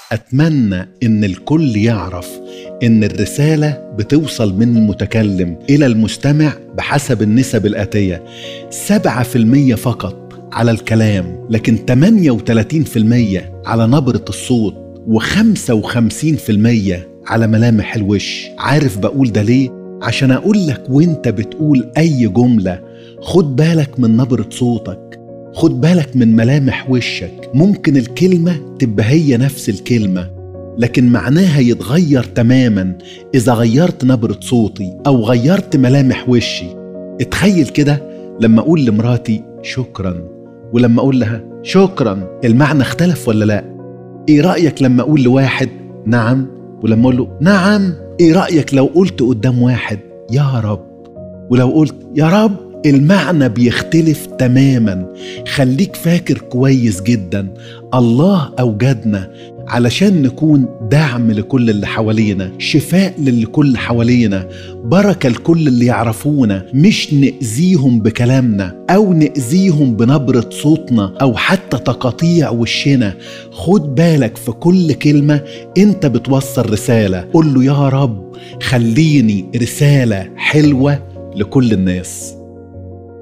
أتمنى إن الكل يعرف إن الرسالة بتوصل من المتكلم إلى المستمع بحسب النسب الآتية 7% فقط على الكلام لكن 38% على نبرة الصوت و55% على ملامح الوش عارف بقول ده ليه؟ عشان أقول لك وانت بتقول أي جملة خد بالك من نبرة صوتك خد بالك من ملامح وشك ممكن الكلمة تبقى هي نفس الكلمة لكن معناها يتغير تماما إذا غيرت نبرة صوتي أو غيرت ملامح وشي اتخيل كده لما أقول لمراتي شكرا ولما أقول لها شكرا المعنى اختلف ولا لا إيه رأيك لما أقول لواحد نعم ولما أقول له نعم إيه رأيك لو قلت قدام واحد يا رب ولو قلت يا رب المعنى بيختلف تماما خليك فاكر كويس جدا الله اوجدنا علشان نكون دعم لكل اللي حوالينا شفاء للكل حوالينا بركة لكل اللي يعرفونا مش نأذيهم بكلامنا أو نأذيهم بنبرة صوتنا أو حتى تقاطيع وشنا خد بالك في كل كلمة أنت بتوصل رسالة قل له يا رب خليني رسالة حلوة لكل الناس